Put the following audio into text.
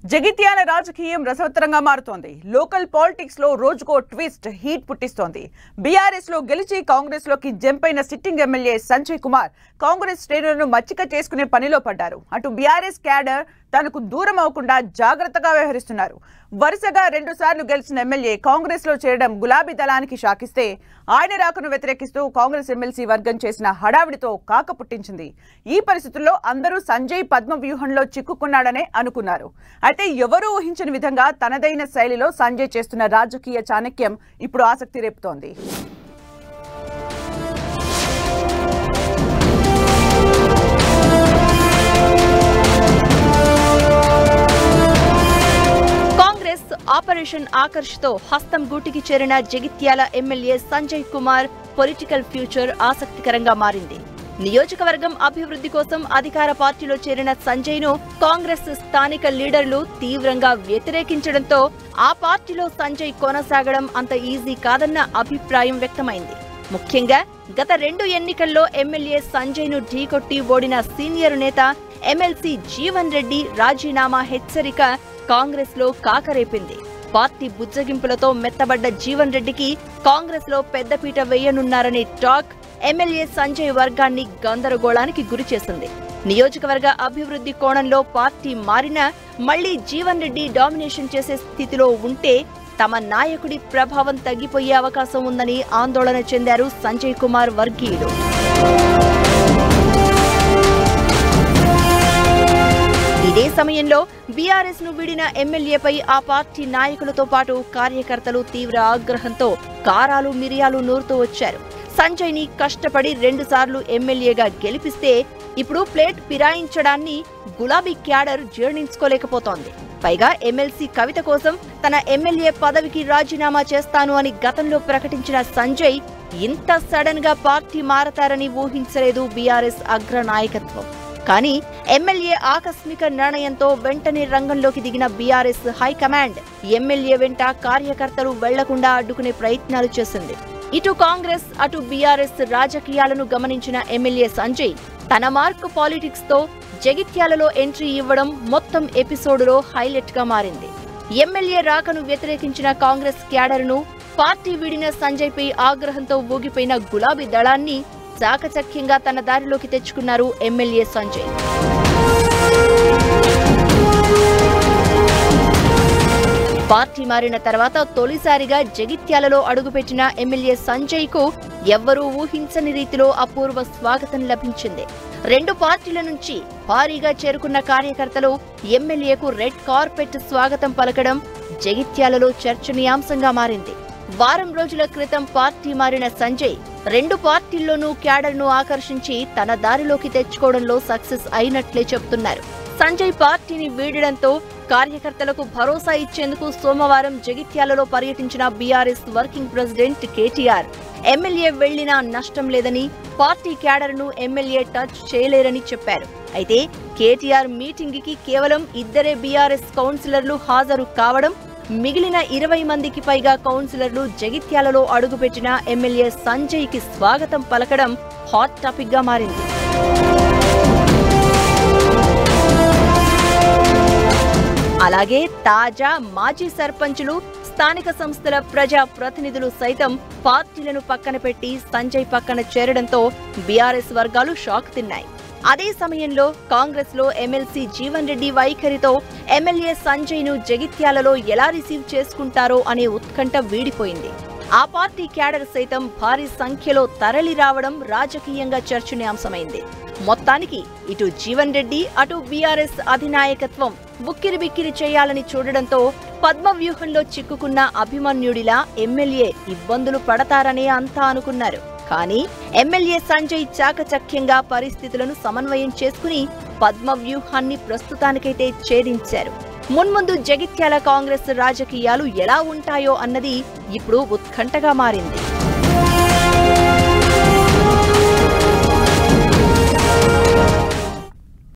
జగిత్యాల రాజకీయం రసవత్తరంగా మారుతోంది లోకల్ పాలిటిక్స్ లో రోజుకో ట్విస్ట్ హీట్ పుట్టిస్తోంది బీఆర్ఎస్ లో గెలిచి కాంగ్రెస్ లోకి జంప్ అయిన సిట్టింగ్ ఎమ్మెల్యే సంజయ్ కుమార్ కాంగ్రెస్ శ్రేణులను మచ్చిక చేసుకునే పనిలో పడ్డారు అటు బీఆర్ఎస్ క్యాడర్ తనకు దూరం అవ్వకుండా జాగ్రత్తగా వ్యవహరిస్తున్నారు వరుసగా రెండు సార్లు గెలిచిన ఎమ్మెల్యే కాంగ్రెస్ లో చేరడం గులాబీ దళానికి షాకిస్తే ఆయన రాకను వ్యతిరేకిస్తూ కాంగ్రెస్ ఎమ్మెల్సీ వర్గం చేసిన హడావిడితో కాక పుట్టించింది ఈ పరిస్థితుల్లో అందరూ సంజయ్ పద్మ వ్యూహంలో చిక్కుకున్నాడనే అనుకున్నారు అయితే ఎవరూ ఊహించని విధంగా తనదైన శైలిలో సంజయ్ చేస్తున్న రాజకీయ చాణక్యం ఇప్పుడు ఆసక్తి రేపుతోంది కాంగ్రెస్ ఆపరేషన్ ఆకర్ష్తో హస్తం గూటికి చేరిన Jagtial MLA Sanjay Kumar political future ఆసక్తికరంగా మారింది నియోజకవర్గం అభివృద్ధి కోసం అధికార పార్టీలో చేరిన సంజయ్ను కాంగ్రెస్ స్థానిక లీడర్లు తీవ్రంగా వ్యతిరేకించడంతో ఆ పార్టీలో సంజయ్ కొనసాగడం అంత ఈజీ కాదన్న అభిప్రాయం వ్యక్తమైంది ముఖ్యంగా గత రెండు ఎన్నికల్లో ఎమ్మెల్యే సంజయ్ను ఢీకొట్టి ఓడిన సీనియర్ నేత ఎమ్మెల్సీ జీవన్ రెడ్డి రాజీనామా హెచ్చరిక కాంగ్రెస్ లో కాకరేపింది పార్టీ బుజ్జగింపులతో మెత్తబడ్డ జీవన్ రెడ్డికి కాంగ్రెస్ లో పెద్దపీట వేయనున్నారనే టాక్ ఎమ్మెల్యే సంజయ్ వర్గాన్ని గందరగోళానికి గురిచేసింది నియోజకవర్గ అభివృద్ధి కోణంలో పార్టీ మారినా మళ్లీ జీవన్ రెడ్డి డామినేషన్ చేసే స్థితిలో ఉంటే తమ నాయకుడి ప్రభావం తగ్గిపోయే అవకాశం ఉందని ఆందోళన చెందారు సంజయ్ కుమార్ వర్గీయులు ఇదే సమయంలో బీఆర్ఎస్ ను వీడిన ఎమ్మెల్యేపై ఆ పార్టీ నాయకులతో పాటు కార్యకర్తలు తీవ్ర ఆగ్రహంతో కారాలు మిరియాలు నూరుతూ వచ్చారు సంజయ్ ని కష్టపడి రెండుసార్లు ఎమ్మెల్యేగా గెలిపిస్తే ఇప్పుడు ప్లేట్ ఫిరాయించడాన్ని గులాబీ క్యాడర్ జీర్ణించుకోలేకపోతోంది పైగా ఎమ్మెల్సీ కవిత కోసం తన ఎమ్మెల్యే పదవికి రాజీనామా చేస్తాను అని గతంలో ప్రకటించిన సంజయ్ ఇంత సడన్ గా పార్టీ మారతారని ఊహించలేదు బీఆర్ఎస్ అగ్ర నాయకత్వం కానీ ఎమ్మెల్యే ఆకస్మిక నిర్ణయంతో వెంటనే రంగంలోకి దిగిన బీఆర్ఎస్ హైకమాండ్ ఎమ్మెల్యే వెంట కార్యకర్తలు వెళ్లకుండా అడ్డుకునే ప్రయత్నాలు చేసింది ఇటు కాంగ్రెస్ అటు బీఆర్ఎస్ రాజకీయాలను గమనించిన ఎమ్మెల్యే సంజయ్ తన మార్క్ పాలిటిక్స్ తో జగిత్యాలలో ఎంట్రీ ఇవ్వడం మొత్తం ఎపిసోడులో హైలైట్ గా మారింది ఎమ్మెల్యే రాకను వ్యతిరేకించిన కాంగ్రెస్ క్యాడర్ను పార్టీ వీడిన సంజయ్ పై ఆగ్రహంతో ఊగిపోయిన గులాబీ దళాన్ని చాకచక్యంగా తన దారిలోకి తెచ్చుకున్నారు ఎమ్మెల్యే సంజయ్ పార్టీ మారిన తర్వాత తొలిసారిగా జగిత్యాలలో అడుగుపెట్టిన ఎమ్మెల్యే సంజయ్ కు ఎవ్వరూ ఊహించని రీతిలో అపూర్వ స్వాగతం లభించింది రెండు పార్టీల నుంచి భారీగా చేరుకున్న కార్యకర్తలు ఎమ్మెల్యేకు రెడ్ కార్పెట్ స్వాగతం పలకడం జగిత్యాలలో చర్చనీయాంశంగా మారింది వారం రోజుల క్రితం పార్టీ మారిన సంజయ్ రెండు పార్టీల్లోనూ క్యాడర్ను ఆకర్షించి తన దారిలోకి తెచ్చుకోవడంలో సక్సెస్ అయినట్లే చెబుతున్నారు సంజయ్ పార్టీని వీడడంతో కార్యకర్తలకు భరోసా ఇచ్చేందుకు సోమవారం జగిత్యాలలో పర్యటించిన BRS working president KTR MLA వెళ్లినా నష్టం లేదని పార్టీ క్యాడర్ను ఎమ్మెల్యే టచ్ చేయలేరని చెప్పారు అయితే కేటీఆర్ మీటింగ్ కి కేవలం ఇద్దరే బీఆర్ఎస్ కౌన్సిలర్లు హాజరు కావడం మిగిలిన ఇరవై మందికి పైగా కౌన్సిలర్లు జగిత్యాలలో అడుగుపెట్టిన ఎమ్మెల్యే సంజయ్ కి స్వాగతం పలకడం హాట్ టాపిక్ గా మారింది అలాగే తాజా మాజీ సర్పంచులు స్థానిక సంస్థల ప్రజా ప్రతినిధులు సైతం పార్టీలను పక్కన పెట్టి సంజయ్ పక్కన చేరడంతో బీఆర్ఎస్ వర్గాలు షాక్ తిన్నాయి అదే సమయంలో కాంగ్రెస్ లో ఎమ్మెల్సీ జీవన్ రెడ్డి వైఖరితో ఎమ్మెల్యే సంజయ్ ను జగిత్యాలలో ఎలా రిసీవ్ చేసుకుంటారో అనే ఉత్కంఠ వీడిపోయింది ఆ పార్టీ క్యాడర్ సైతం భారీ సంఖ్యలో తరలి రావడం రాజకీయంగా చర్చనీయాంశమైంది మొత్తానికి ఇటు జీవన్ రెడ్డి అటు బీఆర్ఎస్ అధినాయకత్వం బుక్కిరిబిక్కిరి చేయాలని చూడడంతో పద్మ వ్యూహంలో చిక్కుకున్న అభిమన్యుడిలా ఎమ్మెల్యే ఇబ్బందులు పడతారనే అంతా అనుకున్నారు కానీ ఎమ్మెల్యే సంజయ్ చాకచక్యంగా పరిస్థితులను సమన్వయం చేసుకుని పద్మ వ్యూహాన్ని ప్రస్తుతానికైతే ఛేదించారు మున్ముందు జగిత్యాల కాంగ్రెస్ రాజకీయాలు ఎలా ఉంటాయో అన్నది ఇప్పుడు ఉత్కంఠగా మారింది